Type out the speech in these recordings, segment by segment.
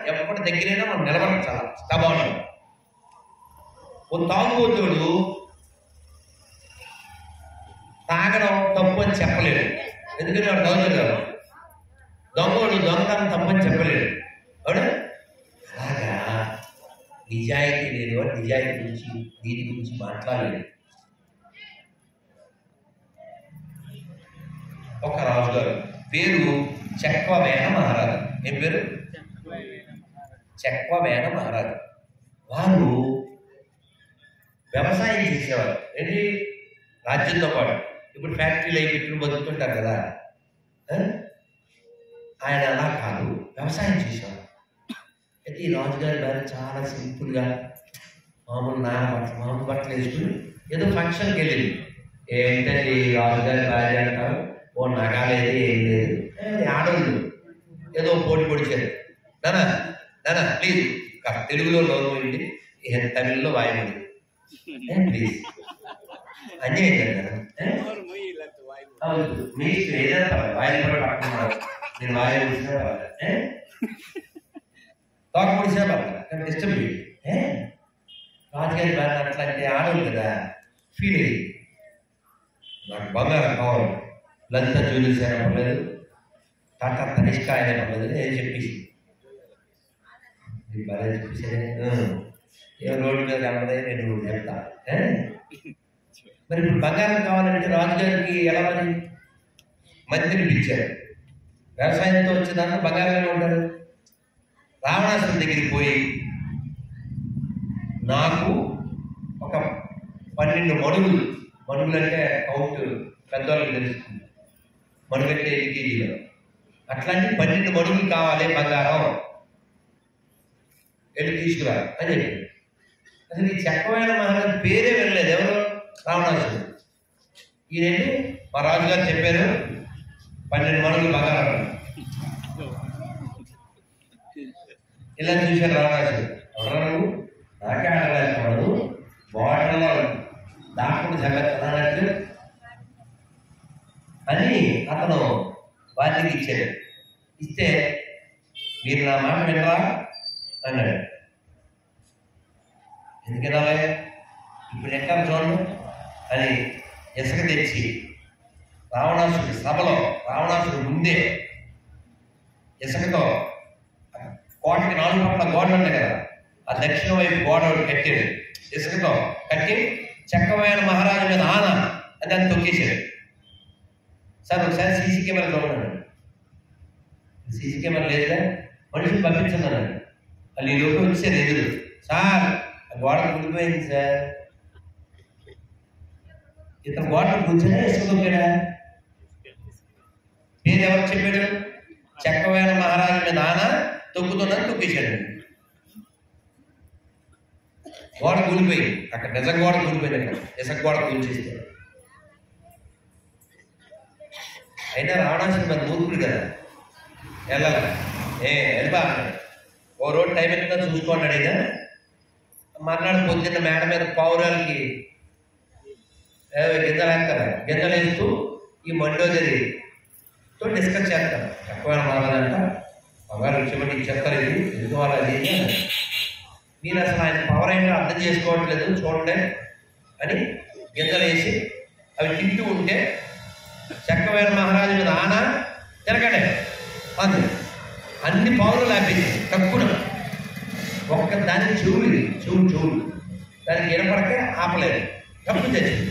ఎప్పటి దగ్గరైనా మనం నిలబడడం చాలా స్తభాలు ఓ తాగుబోతుడు తాగడం తప్పు అని చెప్పలేడు ఎందుకంటే వాడు తాగుతాడు కదా దొంగోడు దొంగతనం తప్పు అని చెప్పలేడు అవునా అలాగా నిజాయితీ లేదు వాడు నిజాయితీ గురించి దీని గురించి మాట్లాడలేడు ఒక రాజుగారు పేరు చెక్వవేణ మహారాజు ఏం పేరు చెక్వవేణ మహారాజు వారు వ్యవసాయం చేసేవారు ఏంటి రాజ్యంతో పాటు ఇప్పుడు ఫ్యాక్టరీలు అయి పెట్టుకుని బతుకుతుంటారు కదా ఆ? ఆయన అలా కాదు వ్యవసాయం చేసేవారు అయితే ఈ రాజుగారి భార్య చాలా సింపుల్గా మామూలు నాన్న బట్టలు మామూలు బట్టలు వేసుకుని ఏదో ఫంక్షన్కి వెళ్ళింది ఏంటండి రాజుగారి భార్య అంటారు ఓ నగాలేదు ఏం లేదు ఏ, ఆడదు ఏదో పోటీ పొడిచారు నానా నానా ప్లీజ్ తెలుగులో లోన్ పోయింది తమిళ్లో వాయమండి ప్లీజ్ అన్యాయం కదా ఏ? అవును మీకు ఏదైనా పర్వాలేదు వాయిల్ కూడా పట్టుకున్నారు నేను వాయిల్ కూర్చున్నా పర్వాలేదు ఏ? తోక పొడిచినా పర్వాలేదు కానీ డిస్టర్బ్ చేయండి ఏ? రాజుగారి భార్య అట్లా అంటే ఆడదు కదా ఫీల్ అయ్యి నాకు బంగారం కావాలి లలిత జ్యువెలర్స్ అయినా పర్లేదు టాటా తనిష్క అయినా పర్లేదు ఏం చెప్పేసి నీకు బాగా చెప్పేసి ఏ రోడ్డు మీద కనబడే నేను చెప్తా ఏ? మరి ఇప్పుడు బంగారం కావాలంటే రాజుగారికి ఎలా మరి మంత్రిని పిలిచారు వ్యవసాయంతో వచ్చేదాన్ని బంగారంలో ఉంటారు రావణాసుని దగ్గరికి పోయి నాకు ఒక పన్నెండు మడుగులు మడుగులు అంటే కౌంట్ పెద్దవాళ్ళకి తెలుస్తుంది మడుగంటే ఎన్ని కేజీలు అట్లాంటి పన్నెండు మడుగులు కావాలి బంగారం వెళ్ళి తీసుకురా అని చెప్పి అసలు ఈ చక్కమైన మహారాజు పేరే వెళ్ళలేదు ఎవరు రావణాసుడు ఈయనేంటి మా రాజుగారు చెప్పారు పన్నెండు మడుగులు బంగారం ఇలా చూశారు రావణాసుడు ఎవరా నువ్వు నాకే ఆడలేకపోవడం బాటలో దాకుండా జగత్తు అని అతను బాధ్యత ఇచ్చాడు ఇస్తే మీరు నా మాట వినరా అన్నాడు ఎందుకు వినాలి ఇప్పుడు ఎక్కడ చూడండి అని ఇసుక తెచ్చి రావణాసుడి సభలో రావణాసుడు ముందే ఇసుకతో కోటకి నాలుగు పక్కల గోడలు ఉంటాయి కదా ఆ దక్షిణ వైపు గోడ ఒకటి కట్టాడు ఇసుకతో కట్టి చక్కమైన మహారాజు మీద ఆన అని దాన్ని తొక్కేశాడు సార్ ఒకసారి సీసీ కెమెరా చూడండి సీసీ కెమెరా లేదా మనిషిని పంపించండి అన్నాడు వాళ్ళు ఈ లోపు వచ్చారు ఎదురు సార్ ఆ గోడ కూలిపోయింది సార్ ఇతను గోడ కూర్చొని ఇసుక తొక్కాడా పేరు ఎవరు చెప్పాడు చక్కమైన మహారాజు మీద ఆన తొక్కుతున్నాను తొక్కేశాడు గోడ కూలిపోయింది అక్కడ నిజం గోడ కూలిపోయింది అక్కడ ఇసుక గోడ కూల్చేస్తే అయినా రావడానికి మన మూర్ఖుడు కదా వెళ్ళాలి ఏ వెళ్ళిపా అన్నాడు. ఓ రోజు టైం ఎంత చూసుకోండి అడిగా మర్నాడు పొద్దున్న మేడ మీద పౌరాలకి ఏ, గింజలు వేస్తారు గింజలు వేస్తూ ఈ మండోదరి తో డిస్కస్ చేస్తారు ఎక్కువ మారాలంట బంగారు విషయం ఇచ్చేస్తారు ఇది ఎందుకు అలా అది ఇది అని. మీరు అసలు ఆయన పవర్ ఏంటో అర్థం చేసుకోవట్లేదు చూడండి అని గింజలు వేసి అవి తింటూ ఉంటే చక్కవేర మహారాజు మీద ఆన తిరగడే అంది అన్ని పౌరులు ఆపింది తక్కువ ఒక్క దాని చెవులు ఇది, చెవులు చెవులు దానికి వినపడకే ఆపలేదు తప్పు తెచ్చింది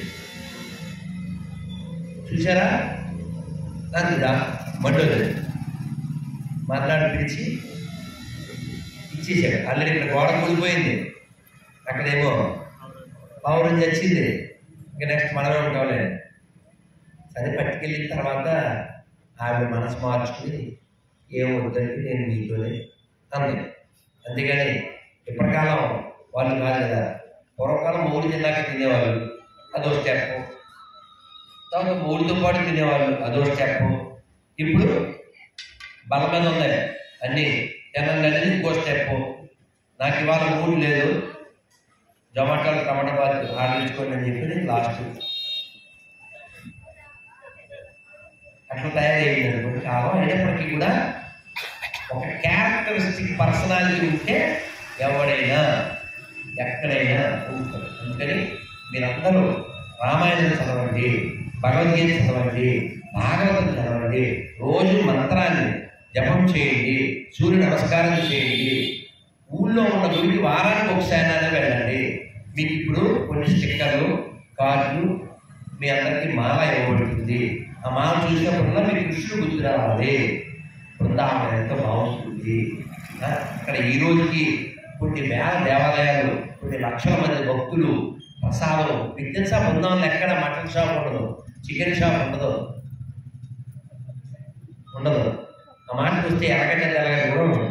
చూసారా దానికి దా మండోది మాట్లాడి పిలిచి ఇచ్చేసాడు ఆల్రెడీ ఇక్కడ గోడ కూలిపోయింది అక్కడేమో పౌరం చచ్చింది ఇంకా నెక్స్ట్ మనమే ఉంటాంలే సరే పట్టుకెళ్ళిన తర్వాత ఆవిడ మనసు మార్చుకుని ఏం వద్దండి నేను మీతోనే అంది అంతేగాని ఇప్పటికాలం వాళ్ళు కాదు కదా పూర్వకాలం మూడు తిన్నాక తినేవాళ్ళు అదో స్టెప్ తర్వాత మూడుతో పాటు తినేవాళ్ళు అదో స్టెప్ ఇప్పుడు బల మీద ఉన్నాయి అన్ని తినండి అనేది ఇంకో స్టెప్ నాకు ఇవాళ మూడు లేదు జొమాటోలో టమాటా బాత్ ఆర్డర్ ఇచ్చుకోండి అని చెప్పి నేను లాస్ట్ అట్లా తయారయ్యింది అనుకోండి కాలం అయినప్పటికీ కూడా ఒక క్యారెక్టరిస్టిక్ పర్సనాలిటీ ఉంటే ఎవడైనా ఎక్కడైనా ఉంటుంది అందుకని మీరందరూ రామాయణం చదవండి భగవద్గీత చదవండి భాగవతం చదవండి రోజు మంత్రాన్ని జపం చేయండి సూర్య నమస్కారం చేయండి ఊళ్ళో ఉన్న గుడికి వారానికి ఒకసారి వెళ్ళండి మీకు ఇప్పుడు కొన్ని స్టిక్కర్లు కార్డులు మీ అందరికీ మాల ఇవ్వబడుతుంది ఆ మాల చూసినప్పుడల్లా మీకు కృష్ణుడు గుర్తు రావాలి బృందావనం ఎంతో బాగుంటుంది ఆ, అక్కడ ఈ రోజుకి కొన్ని వేల దేవాలయాలు కొన్ని లక్షల మంది భక్తులు ప్రసాదం మీకు తెలుసా బృందావనంలో ఎక్కడ మటన్ షాప్ ఉండదు చికెన్ షాప్ ఉండదు ఉండదు ఆ మాటకు వస్తే ఎలాగంటే తెలగ కూడా ఉండదు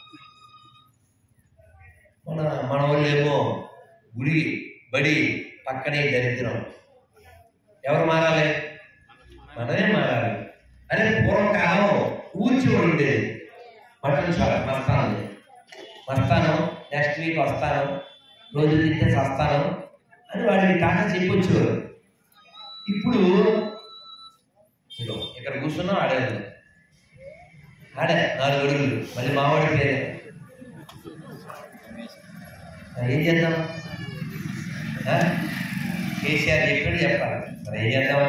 మన మన వాళ్ళు ఏమో గుడి బడి పక్కనే దరిద్రం ఎవరు మారాలి మనమే మారాలి అదే పూర్వకాలం ఊర్చి ఉండేది మటన్ షాప్ మస్తానం వస్తాను నెక్స్ట్ వీక్ వస్తాను రోజు తింటే వస్తాను అని వాడిని టాటా చెప్పొచ్చు ఇప్పుడు ఇదిగో ఇక్కడ కూర్చున్నాం ఆడే ఉంది. ఆడే నాలుగు అడుగులు మళ్ళీ మావాడి పేరే ఆ, ఏం చేద్దాం ఆ? కేసీఆర్ చెప్పాడు చెప్పాలి మరి ఏం చేద్దాం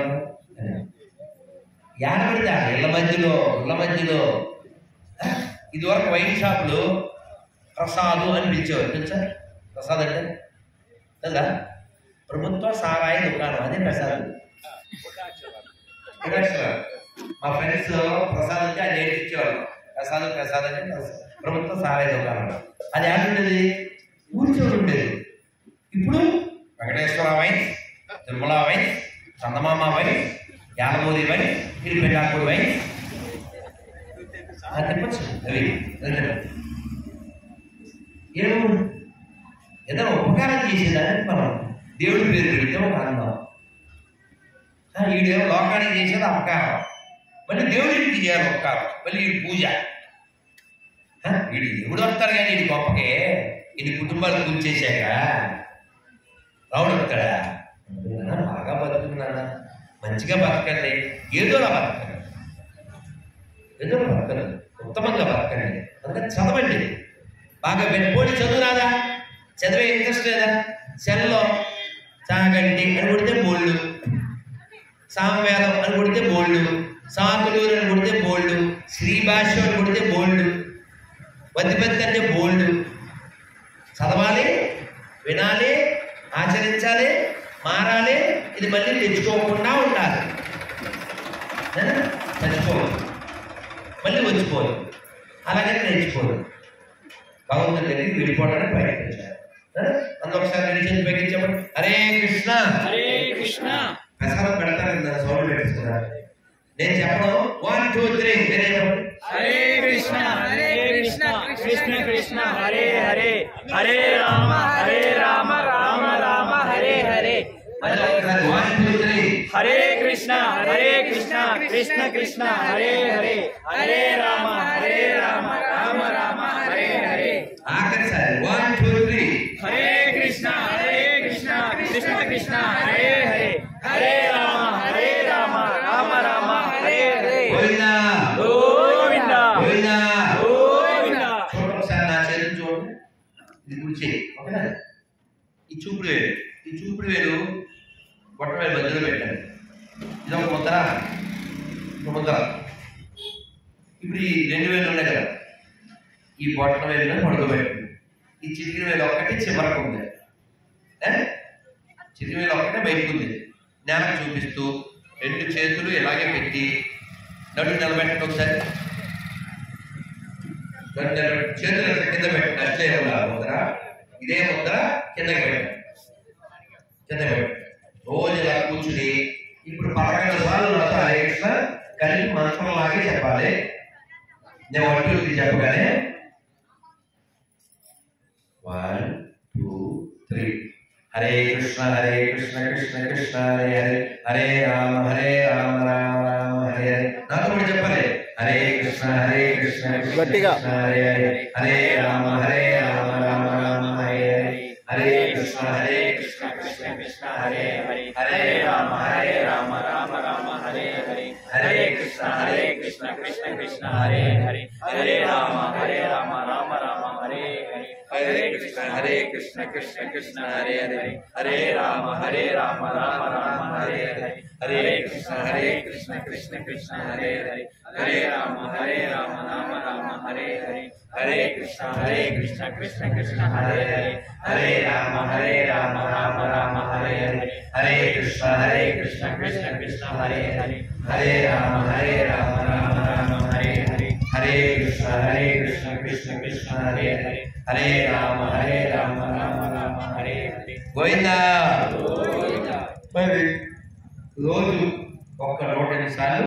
యాడబడితే ఆడ ఇళ్ళ మధ్యలో ఇళ్ళ మధ్యలో ఆ? ఇదివరకు వైన్ షాపులు ప్రసాదు అని పిలిచేవారు తెలుసా ప్రసాద్ అంటే తెలుసా ప్రభుత్వ సారాయి దుకాణం అదే ప్రసాద్ వినాక్షరాలు. మా ఫ్రెండ్స్ ప్రసాద్ అంటే అది నేర్పించేవారు ప్రసాద్ ప్రసాద్ అంటే ప్రసాద్. ప్రభుత్వ సారాయి దుకాణం అది ఎలా ఉండేది ఊరిచోడు ఉండేది ఇప్పుడు Venkateswara wine Tirumala wine Chandamama wine Yadamuri wine Tirupettapudi wine ఆ, చెప్పచ్చు అవి రెండు. ఏమో ఏదైనా ఉపకారం చేసేదానికి మనం దేవుడి పేరు పెడితే ఒక ఆనందం ఆ, ఈడేమో లోకానికి చేసేది అపకారం మళ్ళీ దేవుడికి చేయాలి ఉపకారం మళ్ళీ ఈ పూజ ఆ, వీడు ఎవడు వస్తారు కానీ ఇది గొప్పకే ఇది కుటుంబాలు కూర్చేశాక రావుడు వస్తాడా నాన్న, బాగా బతుకుతున్నానా మంచిగా బతకండి ఏదోలా బతకండి ఏదో బతకండి ఉత్తమంగా బతకండి అందుకని చదవండి బాగా పోటీ చదువు రాదా చదివే ఇంట్రెస్ట్ లేదా సెల్లో సాగండి అని కొడితే బోల్డ్ సామవేదం అని కొడితే బోల్డ్ సాకులూరు అని కొడితే బోల్డ్ శ్రీ భాష అని కొడితే బోల్డ్ వద్దిపత్తి అంటే బోల్డ్ చదవాలి వినాలి ఆచరించాలి మారాలి ఇది మళ్ళీ తెచ్చుకోకుండా ఉండాలి ఏ? చచ్చిపోదు మళ్ళీ వచ్చిపోదు అలాగే నేర్చుకోదు భగవంతుడి దగ్గరికి విడిపోవడానికి ప్రయత్నించారు ఏ? అందులో ఒకసారి నిలిచి పైకి చెప్పండి హరే కృష్ణ హరే కృష్ణ ప్రసాదం పెడతాను దాని సౌండ్ పెట్టిస్తున్నారు నేను చెప్పడం వన్ టూ త్రీ నేనే చెప్పండి హరే కృష్ణ హరే కృష్ణ కృష్ణ కృష్ణ హరే హరే హరే రామ హరే రామ రామ రామ హరే హరే మళ్ళీ ఒకసారి one two three Hare Krishna Hare Krishna Krishna Krishna Hare Hare Hare Rama Hare Rama Rama Rama Hare Hare ఆఖరిసారి one two three Hare Krishna Hare Krishna Krishna Krishna Hare Hare Hare Rama Hare Rama Rama Rama Hare Hare Govinda Govinda Govinda Govinda చూడండి ఒకసారి నా చేతులు చూడండి ఇది కుడి చేయి ఓకేనా ఈ చూపుడు వేలు ఈ చూపుడు వేలు బొట్ట వేలు మధ్యలో పెట్టండి ఇది ఒక ముద్ర ఒక ముద్ర ఇప్పుడు ఈ రెండు వేలు ఉన్నాయి కదా ఈ బొట్టన వేలు పడుకోబెట్టండి ఈ చిటికిన వేలు ఒక్కటి చివరకు ఉంది ఏ? చిటికిన వేలు ఒక్కటే బయటకు ఉంది నేలకు చూపిస్తూ రెండు చేతులు ఇలాగే పెట్టి నడు నిలబెట్టండి ఒకసారి నడు నిలబెట్టి చేతులు ఇట్లా కింద పెట్టండి అట్లే ఉండాలి ముద్ర ఇదే ముద్ర కిందకి పెట్టండి కింద పెట్టండి రోజు ఇలా కూర్చుని ఇప్పుడు పదకొండు సార్లు నాతో హరే కృష్ణ కలిపి మంత్రం లాగే చెప్పాలి నేను వన్ టూ త్రీ చెప్పగానే one two three Hare Krishna Hare Krishna Krishna Krishna Hare Hare Hare Rama Hare Rama Rama Rama Hare Hare నాతో కూడా చెప్పాలి హరే కృష్ణ హరే కృష్ణ కృష్ణ గట్టిగా. కృష్ణ హరే హరే హరే రామ హరే రామ రామ రామ హరే హరే హరే కృష్ణ హరే కృష్ణ కృష్ణ కృష్ణ హరే హరే హరే రామ హరే రామ రామ రామ హరే హరే హరే కృష్ణ హరే కృష్ణ కృష్ణ కృష్ణ హరే హరే హరే రామ హరే కృష్ణ హరే కృష్ణ కృష్ణ కృష్ణ హరే హరే హరే రామ హరే రామ రామ రామ హరే హరే హరే కృష్ణ హరే కృష్ణ కృష్ణ కృష్ణ హరే హరే హరే రామ హరే రామ రామ రామ హరే హరే హరే కృష్ణ హరే కృష్ణ కృష్ణ కృష్ణ హరే హరే హరే రామ హరే రామ రామ రామ హరే హరే హరే కృష్ణ హరే కృష్ణ కృష్ణ కృష్ణ హరే హరే హరే రామ హరే రామ రామ రామ హరే హరే హరే కృష్ణ హరే కృష్ణ కృష్ణ కృష్ణ హరే హరే హరే రామ హరే రామ రామ రామ హరే హరే గోవిందా మరి రోజు ఒక్క నూట ఎనిమిది సార్లు